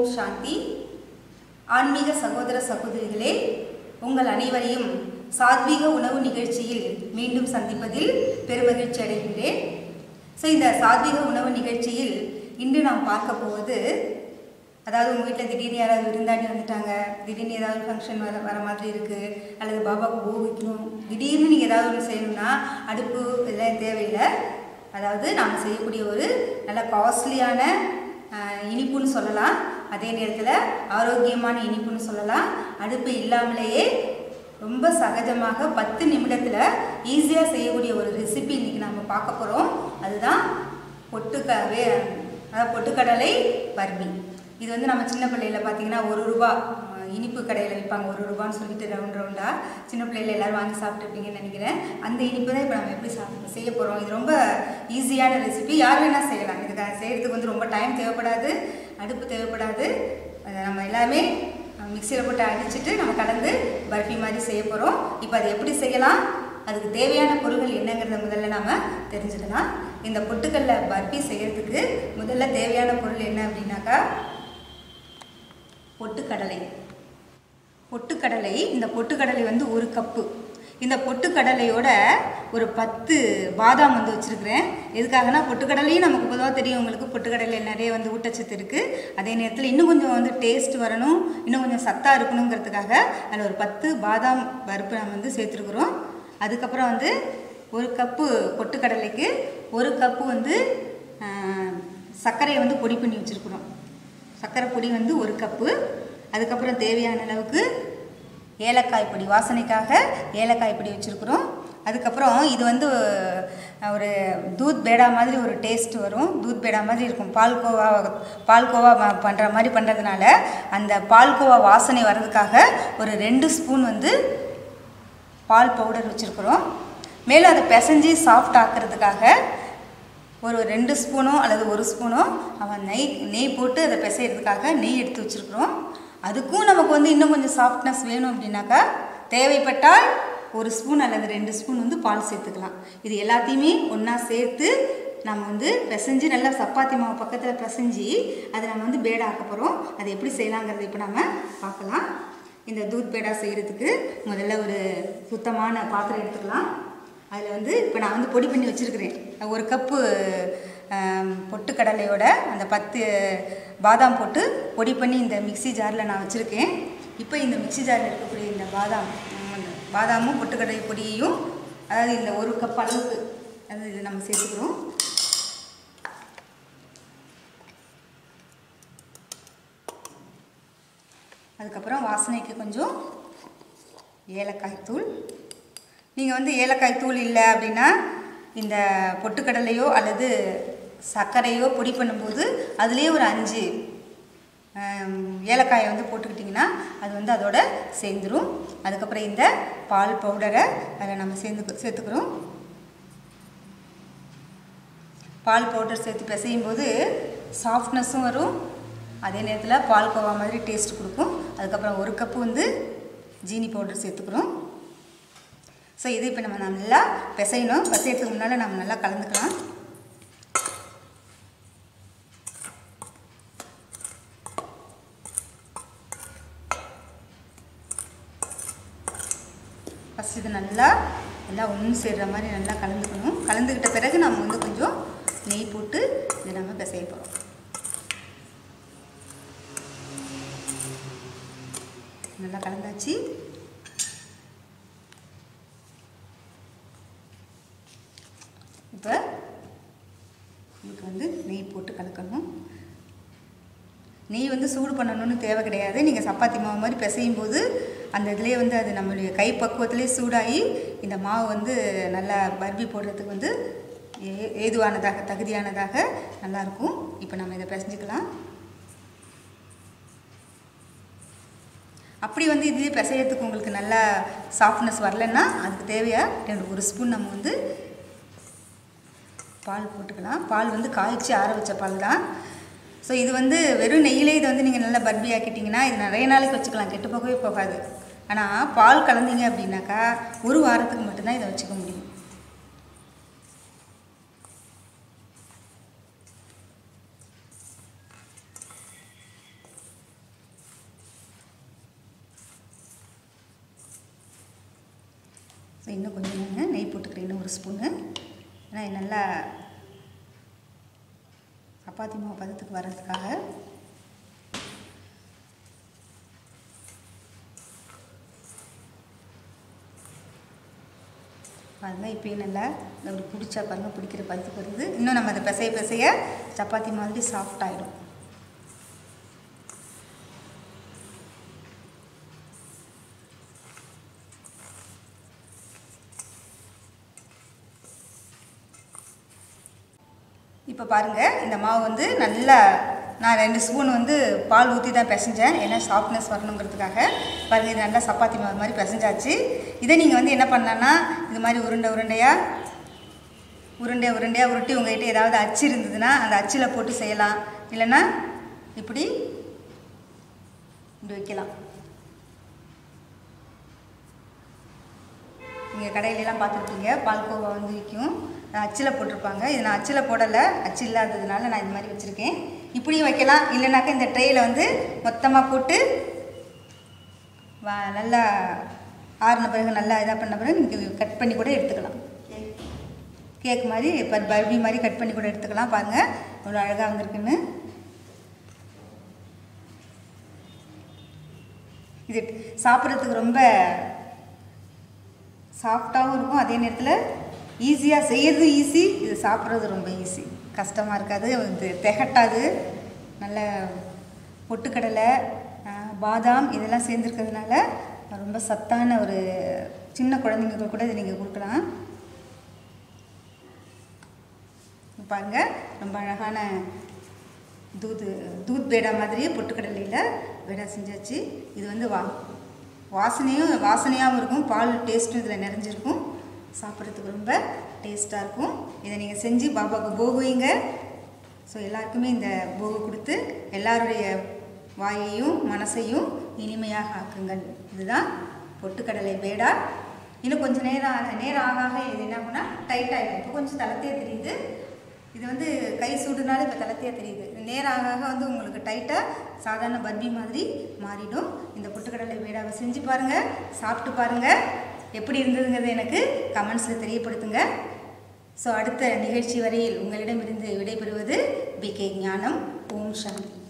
சாந்தி ஆன்மீக சகோதர சகோதரிகளே உங்கள் அனைவரையும் சாத்வீக உணவு நிகழ்ச்சியில் மீண்டும் சந்திப்பதில் பெருமகிழ்ச்சி அடைகின்றேன் ஸோ இந்த சாத்வீக உணவு நிகழ்ச்சியில் இன்று நாம் பார்க்க போவது அதாவது உங்கள் வீட்டில் திடீர்னு யாராவது விருந்தாடி வந்துட்டாங்க திடீர்னு ஏதாவது ஃபங்க்ஷன் வர வர மாதிரி இருக்குது அல்லது பாபாவுக்கு பூ வைக்கணும் திடீர்னு நீங்கள் ஏதாவது ஒன்று செய்யணும்னா அடுப்பு இதெல்லாம் தேவையில்லை அதாவது நாம் செய்யக்கூடிய ஒரு நல்ல காஸ்ட்லியான ஆஹ், இனிப்புன்னு சொல்லலாம் அதே நேரத்தில் ஆரோக்கியமான இனிப்புன்னு சொல்லலாம் அடுப்பு இல்லாமலேயே ரொம்ப சகஜமாக பத்து நிமிடத்தில் ஈஸியாக செய்யக்கூடிய ஒரு ரெசிபி இன்றைக்கி நம்ம பார்க்க போகிறோம் அதுதான் பொட்டுக்க வே அதாவது பொட்டுக்கடலை பர்பி இது வந்து நம்ம சின்ன பிள்ளையில பார்த்தீங்கன்னா ஒரு ரூபா அஹ், இனிப்பு கடையில் விற்பாங்க ஒரு ரூபான்னு சொல்லிட்டு ரவுண்ட் ரவுண்டாக சின்ன பிள்ளையில எல்லாரும் வாங்கி சாப்பிட்டுருப்பீங்கன்னு நினைக்கிறேன் அந்த இனிப்பு தான் இப்போ நம்ம எப்படி சாப்பிட்டு செய்ய போகிறோம் இது ரொம்ப ஈஸியான ரெசிபி யார் வேணால் செய்யலாம் இதுக்கு செய்கிறதுக்கு வந்து ரொம்ப டைம் தேவைப்படாது அடுப்பு தேவைப்படாது அதை நம்ம எல்லாமே மிக்சியில் போட்டு அடிச்சுட்டு நம்ம கலந்து பர்ஃபி மாதிரி செய்ய போகிறோம் இப்போ அதை எப்படி செய்யலாம் அதுக்கு தேவையான பொருட்கள் என்னங்கிறத முதல்ல நாம தெரிஞ்சுக்கலாம் இந்த பொட்டுக்கல்ல பர்ஃபி செய்யறதுக்கு முதல்ல தேவையான பொருள் என்ன அப்படின்னாக்கா பொட்டுக்கடலை பொட்டுக்கடலை இந்த பொட்டுக்கடலை வந்து ஒரு கப்பு இந்த பொட்டுக்கடலையோட ஒரு பத்து பாதாம் வந்து வச்சுருக்கிறேன் எதுக்காகனா பொட்டுக்கடலையும் நமக்கு பொதுவாக தெரியும் உங்களுக்கு பொட்டுக்கடலையில் நிறைய வந்து ஊட்டச்சத்து இருக்குது அதே நேரத்தில் இன்னும் கொஞ்சம் வந்து டேஸ்ட் வரணும் இன்னும் கொஞ்சம் சத்தாக இருக்கணுங்கிறதுக்காக அதில் ஒரு பத்து பாதாம் பருப்பு நம்ம வந்து சேர்த்துருக்குறோம் அதுக்கப்புறம் வந்து ஒரு கப்பு பொட்டுக்கடலைக்கு ஒரு கப்பு வந்து ஆஹ், சர்க்கரையை வந்து பொடி பண்ணி வச்சுருக்குறோம் சர்க்கரை பொடி வந்து ஒரு கப்பு அதுக்கப்புறம் தேவையான அளவுக்கு ஏலக்காய் பொடி வாசனைக்காக ஏலக்காய் பொடி வச்சுருக்குறோம் அதுக்கப்புறம் இது வந்து அஹ், ஒரு தூத் பேடா மாதிரி ஒரு டேஸ்ட் வரும் தூத் பேடா மாதிரி இருக்கும் பால்கோவா பால்கோவா ம- பண்ணுற மாதிரி பண்ணுறதுனால அந்த பால்கோவா வாசனை வர்றதுக்காக ஒரு ரெண்டு ஸ்பூன் வந்து பால் பவுடர் வச்சுருக்குறோம் மேலும் அதை பிசைஞ்சு சாஃப்ட் ஆக்கிறதுக்காக ஒரு ரெண்டு ஸ்பூனோ அல்லது ஒரு ஸ்பூனோ அவன் நெய் நெய் போட்டு அதை பிசைறதுக்காக நெய் எடுத்து வச்சுருக்குறோம் அதுக்கும் நமக்கு வந்து இன்னும் கொஞ்சம் சாஃப்ட்னஸ் வேணும் அப்படின்னாக்கா தேவைப்பட்டால் ஒரு ஸ்பூன் அல்லது ரெண்டு ஸ்பூன் வந்து பால் சேர்த்துக்கலாம் இது எல்லாத்தையுமே ஒன்றா சேர்த்து நம்ம வந்து பிசைஞ்சு நல்லா சப்பாத்தி மாவு பக்கத்தில் பிசைஞ்சு அதை நம்ம வந்து பேடா ஆக்க போகிறோம் அது எப்படி செய்யலாங்கிறத இப்போ நம்ம பார்க்கலாம் இந்த தூத் பேடா செய்கிறதுக்கு முதல்ல ஒரு சுத்தமான பாத்திரம் எடுத்துக்கலாம் அதில் வந்து இப்போ நான் வந்து பொடி பண்ணி வச்சுருக்கிறேன் ஒரு கப்பு ஆம், பொட்டுக்கடலையோட அந்த பத்து பாதாம் போட்டு பொடி பண்ணி இந்த மிக்ஸி ஜாரில் நான் வச்சுருக்கேன் இப்போ இந்த மிக்ஸி ஜாரில் இருக்கக்கூடிய இந்த பாதாம் ம், அந்த பாதாமும் பொட்டுக்கடலை பொடியையும் அதாவது இந்த ஒரு கப் அளவுக்கு அது இது நம்ம சேர்த்துக்கிறோம் அதுக்கப்புறம் வாசனைக்கு கொஞ்சம் ஏலக்காய் தூள் நீங்கள் வந்து ஏலக்காய் தூள் இல்லை அப்படின்னா இந்த பொட்டுக்கடலையோ அல்லது சர்க்கரையோ பொடி பண்ணும்போது அதுலேயே ஒரு அஞ்சு ஆம், ஏலக்காயை வந்து போட்டுக்கிட்டிங்கன்னா அது வந்து அதோட சேர்ந்துரும் அதுக்கப்புறம் இந்த பால் பவுடரை அதில் நம்ம சேர்ந்து சேர்த்துக்கிறோம் பால் பவுடர் சேர்த்து பிசையும் போது சாஃப்ட்னஸும் வரும் அதே நேரத்தில் பால் கோவா மாதிரி டேஸ்ட் கொடுக்கும் அதுக்கப்புறம் ஒரு கப்பு வந்து ஜீனி பவுடர் சேர்த்துக்கிறோம் ஸோ இது இப்போ நம்ம நல்லா பிசையணும் பிசையறதுக்கு முன்னால் நம்ம நல்லா கலந்துக்கலாம் ஃபஸ்ட் இது நல்லா எல்லாம் ஒன்று சேர்ற மாதிரி நல்லா கலந்துக்கணும் கலந்துக்கிட்ட பிறகு நம்ம வந்து கொஞ்சம் நெய் போட்டு இதை நம்ம பிசைய போகிறோம் நல்லா கலந்தாச்சு இப்போ இதுக்கு வந்து நெய் போட்டு கலக்கணும் நெய் வந்து சூடு பண்ணணும்னு தேவை கிடையாது நீங்கள் சப்பாத்தி மாவு மாதிரி பிசையும் போது அந்த இதுலேயே வந்து அது நம்மளுடைய கை பக்குவத்திலே சூடாகி இந்த மாவு வந்து நல்லா பர்பி போடுறதுக்கு வந்து ஏ- ஏதுவானதாக தகுதியானதாக நல்லாயிருக்கும் இப்போ நம்ம இதை பிசைஞ்சுக்கலாம் அப்படி வந்து இதுலேயே பிசையறதுக்கு உங்களுக்கு நல்லா சாஃப்ட்னஸ் வரலன்னா அதுக்கு தேவையாக ரெண்டு ஒரு ஸ்பூன் நம்ம வந்து பால் போட்டுக்கலாம் பால் வந்து காய்ச்சி ஆற வச்ச பால் தான் ஸோ இது வந்து வெறும் நெய்யிலே இதை வந்து நீங்கள் நல்லா பர்பி ஆக்கிட்டிங்கன்னா இது நிறைய நாளைக்கு வச்சுக்கலாம் கெட்டு போகவே போகாது ஆனால் பால் கலந்தீங்க அப்படின்னாக்கா ஒரு வாரத்துக்கு மட்டும்தான் இதை வச்சுக்க முடியும் ஸோ இன்னும் கொஞ்சம் நான் நெய் போட்டுக்கிறேன் இன்னும் ஒரு ஸ்பூனு ஏன்னா இது நல்லா சப்பாத்தி மாவு பதத்துக்கு வர்றதுக்காக பாருங்கள் இப்போயும் நல்லா அப்படி பிடிச்சா பாருங்கள் பிடிக்கிற பதத்துக்கு வருது இன்னும் நம்ம அதை பிசைய பிசைய சப்பாத்தி மாதிரி சாஃப்ட் ஆகிடும் இப்போ பாருங்கள் இந்த மாவு வந்து நல்லா நான் ரெண்டு ஸ்பூன் வந்து பால் ஊற்றி தான் பிசைஞ்சேன் ஏன்னா சாஃப்ட்னஸ் வரணுங்கிறதுக்காக பாருங்கள் இது நல்லா சப்பாத்தி மாவு மாதிரி பிசைஞ்சாச்சு இதை நீங்கள் வந்து என்ன பண்ணலான்னா இது மாதிரி உருண்டை உருண்டையாக உருண்டை உருண்டையாக உருட்டி உங்கள்கிட்ட ஏதாவது அச்சு இருந்ததுன்னா அந்த அச்சில் போட்டு செய்யலாம் இல்லைன்னா இப்படி இப்படி வைக்கலாம் நீங்கள் கடையிலலாம் பார்த்துருப்பீங்க பால்கோவா வந்து விற்கும் அச்சில் போட்டிருப்பாங்க இது நான் அச்சில் போடலை அச்சு இல்லாததுனால நான் இது மாதிரி வச்சுருக்கேன் இப்படியும் வைக்கலாம் இல்லைனாக்கா இந்த ட்ரேயில் வந்து மொத்தமாக போட்டு வா நல்லா ஆறின பிறகு நல்லா இதாக பண்ண பிறகு நீங்கள் கட் பண்ணி கூட எடுத்துக்கலாம் கேக் மாதிரி இப்போ பர்பி மாதிரி கட் பண்ணி கூட எடுத்துக்கலாம் பாருங்கள் எவ்வளோ அழகாக வந்திருக்குன்னு இது சாப்பிட்றதுக்கு ரொம்ப சாஃப்டாகவும் இருக்கும் அதே நேரத்தில் ஈஸியாக செய்கிறது ஈஸி இது சாப்பிட்றது ரொம்ப ஈஸி கஷ்டமாக இருக்காது இது திகட்டாது நல்ல பொட்டுக்கடலை ஆஹ், பாதாம் இதெல்லாம் சேர்ந்துருக்கிறதுனால ரொம்ப சத்தான ஒரு சின்ன குழந்தைங்களுக்கு கூட இதை நீங்கள் கொடுக்கலாம் பாருங்க ரொம்ப அழகான தூது தூத் பேடா மாதிரியே பொட்டுக்கடலையில் பேடா செஞ்சாச்சு இது வந்து வா வாசனையும் வாசனையாகவும் இருக்கும் பால் டேஸ்ட்டும் இதில் நிறைஞ்சிருக்கும் சாப்பிட்றதுக்கு ரொம்ப டேஸ்ட்டாக இருக்கும் இதை நீங்கள் செஞ்சு பாபாவுக்கு போகு வைங்க ஸோ எல்லாருக்குமே இந்த போகு கொடுத்து எல்லாருடைய வாயையும் மனசையும் இனிமையாக ஆக்குங்கள் இதுதான் பொட்டுக்கடலை பேடா இன்னும் கொஞ்சம் நேரம் ஆக- நேரம் ஆக ஆக இது என்ன ஆகும்னா டைட் ஆகிடும் இப்போ கொஞ்சம் தளர்த்தியே தெரியுது இது வந்து கை சூடுனால இப்போ தளர்த்தியா தெரியுது நேரம் ஆக ஆக வந்து உங்களுக்கு டைட்டாக சாதாரண பர்பி மாதிரி மாறிடும் இந்த பொட்டுக்கடலை பேடாவை செஞ்சு பாருங்கள் சாப்பிட்டு பாருங்கள் எப்படி இருந்ததுங்கிறது எனக்கு கமெண்ட்ஸில் தெரியப்படுத்துங்க ஸோ அடுத்த நிகழ்ச்சி வரையில் உங்களிடமிருந்து விடைபெறுவது பி கே ஞானம் ஓம் சாந்தி